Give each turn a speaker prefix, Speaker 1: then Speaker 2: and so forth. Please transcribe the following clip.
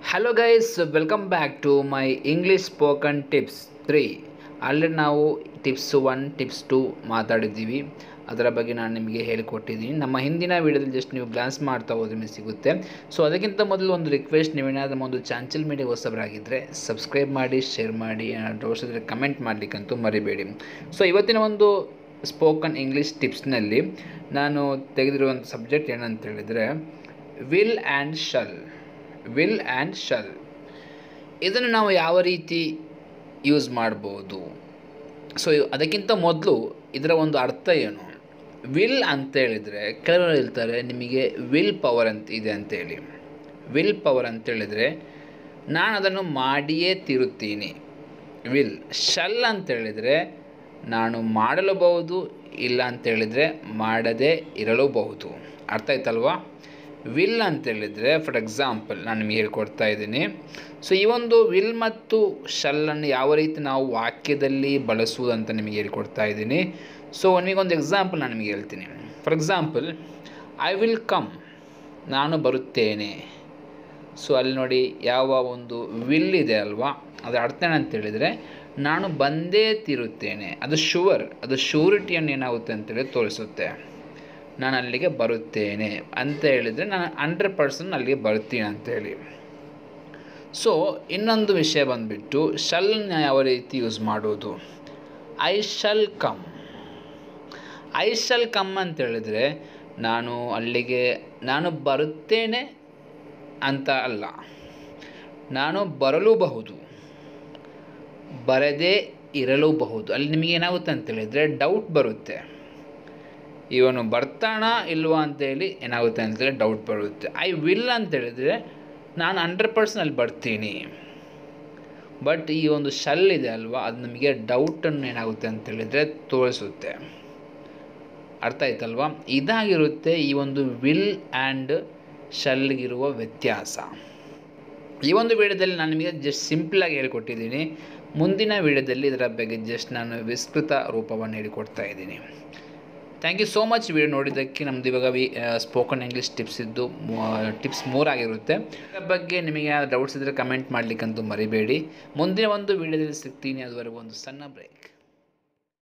Speaker 1: hello guys welcome back to my English spoken tips three already ನಾವು tips one tips two ಮಾತಾಡಿದ್ದೀವಿ ಅದರ ಬಗ್ಗೆ ನಾನು ನಿಮಗೆ ಹೇಳಿಕೊಟ್ಟಿದ್ದೀನಿ ನಮ್ಮ ಹಿಂದಿನ ವೀಡಿಯೋದಲ್ಲಿ ಜಸ್ಟ್ ನೀವು ಗ್ಲಾನ್ಸ್ ಮಾಡ್ತಾ ಹೋದ್ರೆ ನಿಮಗೆ ಸಿಗುತ್ತೆ ಸೊ ಅದಕ್ಕಿಂತ ಮೊದಲು ಒಂದು ರಿಕ್ವೆಸ್ಟ್ ನೀವೇನಾದ್ರೂ ನಮ್ಮ ಒಂದು ಚಾಂಚಲ್ ಮೀಡಿಯಾ ಹೊಸಬರಾಗಿದ್ದರೆ ಸಬ್ಸ್ಕ್ರೈಬ್ ಮಾಡಿ ಶೇರ್ ಮಾಡಿ ಡೌಟ್ಸ್ ಇದ್ದರೆ ಕಮೆಂಟ್ ಮಾಡಲಿಕ್ಕಂತೂ ಮರಿಬೇಡಿ ಸೊ ಇವತ್ತಿನ ಒಂದು ಸ್ಪೋಕನ್ ಇಂಗ್ಲೀಷ್ ಟಿಪ್ಸ್ನಲ್ಲಿ ನಾನು ತೆಗೆದಿರುವಂಥ ಸಬ್ಜೆಕ್ಟ್ ಏನಂತ ಹೇಳಿದರೆ will and shall will and shall ಇದನ್ನು ನಾವು ಯಾವ ರೀತಿ ಯೂಸ್ ಮಾಡ್ಬೋದು ಸೊ ಅದಕ್ಕಿಂತ ಮೊದಲು ಇದರ ಒಂದು ಅರ್ಥ ಏನು ವಿಲ್ ಅಂತ ಹೇಳಿದರೆ ಕೆಲವರು ಹೇಳ್ತಾರೆ ನಿಮಗೆ ವಿಲ್ ಪವರ್ ಅಂತ ಇದೆ ಅಂತೇಳಿ ವಿಲ್ ಪವರ್ ಅಂತ ಹೇಳಿದರೆ ನಾನು ಅದನ್ನು ಮಾಡಿಯೇ ತಿರುತ್ತೀನಿ ವಿಲ್ ಶಲ್ ಅಂತ ಹೇಳಿದರೆ ನಾನು ಮಾಡಲೂಬಹುದು ಇಲ್ಲ ಅಂತ ಹೇಳಿದರೆ ಮಾಡದೇ ಇರಲೂಬಹುದು ಅರ್ಥ ಆಯ್ತಲ್ವಾ ವಿಲ್ ಅಂತ ಹೇಳಿದರೆ ಫಾರ್ ಎಕ್ಸಾಂಪಲ್ ನಾನು ನಿಮಗೆ ಹೇಳ್ಕೊಡ್ತಾ ಇದ್ದೀನಿ ಸೊ ಈ ಒಂದು ವಿಲ್ ಮತ್ತು ಶಲ್ಲನ್ನು ಯಾವ ರೀತಿ ನಾವು ವಾಕ್ಯದಲ್ಲಿ ಬಳಸುವುದು ಅಂತ ನಿಮಗೆ ಹೇಳ್ಕೊಡ್ತಾ ಇದ್ದೀನಿ ಸೊ ನಿಮಗೊಂದು ಎಕ್ಸಾಂಪಲ್ ನಾನು ನಿಮಗೆ ಹೇಳ್ತೀನಿ for example I will come ನಾನು ಬರುತ್ತೇನೆ ಸೊ ಅಲ್ಲಿ ನೋಡಿ ಯಾವ ಒಂದು ವಿಲ್ ಇದೆ ಅಲ್ವಾ ಅದರ ಅರ್ಥ ಏನಂತ ಹೇಳಿದರೆ ನಾನು ಬಂದೇ ತೀರುತ್ತೇನೆ ಅದು ಶುವರ್ ಅದು ಶ್ಯೂರಿಟಿಯನ್ನು ಏನಾಗುತ್ತೆ ಅಂತೇಳಿ ತೋರಿಸುತ್ತೆ ನಾನು ಅಲ್ಲಿಗೆ ಬರುತ್ತೇನೆ ಅಂತ ಹೇಳಿದರೆ ನಾನು ಹಂಡ್ರೆಡ್ ಪರ್ಸೆಂಟ್ ಅಲ್ಲಿಗೆ ಬರ್ತೀನಿ ಅಂತೇಳಿ ಸೊ ಇನ್ನೊಂದು ವಿಷಯ ಬಂದುಬಿಟ್ಟು ಶಲ್ನ ಯಾವ ರೀತಿ ಯೂಸ್ ಮಾಡೋದು I shall come I shall come ಅಂತ ಹೇಳಿದರೆ ನಾನು ಅಲ್ಲಿಗೆ ನಾನು ಬರುತ್ತೇನೆ ಅಂತ ಅಲ್ಲ ನಾನು ಬರಲೂಬಹುದು ಬರದೇ ಇರಲೂಬಹುದು ಅಲ್ಲಿ ನಿಮಗೆ ಏನಾಗುತ್ತೆ ಅಂತ ಹೇಳಿದರೆ ಡೌಟ್ ಬರುತ್ತೆ ಇವನು ಬರ್ತಾನ ಇಲ್ವಾ ಅಂತೇಳಿ ಏನಾಗುತ್ತೆ ಅಂತೇಳಿ ಡೌಟ್ ಬರುತ್ತೆ ಐ ವಿಲ್ ಅಂತ ಹೇಳಿದರೆ ನಾನು ಹಂಡ್ರೆಡ್ ಪರ್ಸೆಂಟ್ ಅಲ್ಲಿ ಬರ್ತೀನಿ ಬಟ್ ಈ ಒಂದು ಶಲ್ ಇದೆ ಅಲ್ವಾ ಅದು ನಮಗೆ ಡೌಟನ್ನು ಏನಾಗುತ್ತೆ ಅಂತ ಹೇಳಿದರೆ ತೋರಿಸುತ್ತೆ ಅರ್ಥ ಆಯ್ತಲ್ವಾ ಇದಾಗಿರುತ್ತೆ ಈ ಒಂದು ವಿಲ್ ಆ್ಯಂಡ್ ಶಲ್ಗಿರುವ ವ್ಯತ್ಯಾಸ ಈ ಒಂದು ವಿಡಿಯೋದಲ್ಲಿ ನಾನು ನಿಮಗೆ ಜಸ್ಟ್ ಸಿಂಪಲಾಗಿ ಹೇಳಿಕೊಟ್ಟಿದ್ದೀನಿ ಮುಂದಿನ ವಿಡಿಯೋದಲ್ಲಿ ಇದರ ಬಗ್ಗೆ ಜಸ್ಟ್ ನಾನು ವಿಸ್ತೃತ ರೂಪವನ್ನು ಹೇಳಿಕೊಡ್ತಾ ಇದ್ದೀನಿ thank you so much video ನೋಡಿದ್ದಕ್ಕೆ ನಮ್ಮದು ಇವಾಗ ವಿ ಸ್ಪೋಕನ್ ಇಂಗ್ಲೀಷ್ ಟಿಪ್ಸ್ ಇದ್ದು ಟಿಪ್ಸ್ ಮೂರಾಗಿರುತ್ತೆ ಇದರ ಬಗ್ಗೆ ನಿಮಗೆ ಡೌಟ್ಸ್ ಇದ್ದರೆ ಕಮೆಂಟ್ ಮಾಡಲಿಕ್ಕಂತೂ ಮರಿಬೇಡಿ ಮುಂದಿನ ಒಂದು ವಿಡಿಯೋದಲ್ಲಿ ಸಿಗ್ತೀನಿ ಅದುವರೆಗೂ ಒಂದು ಸಣ್ಣ ಬ್ರೇಕ್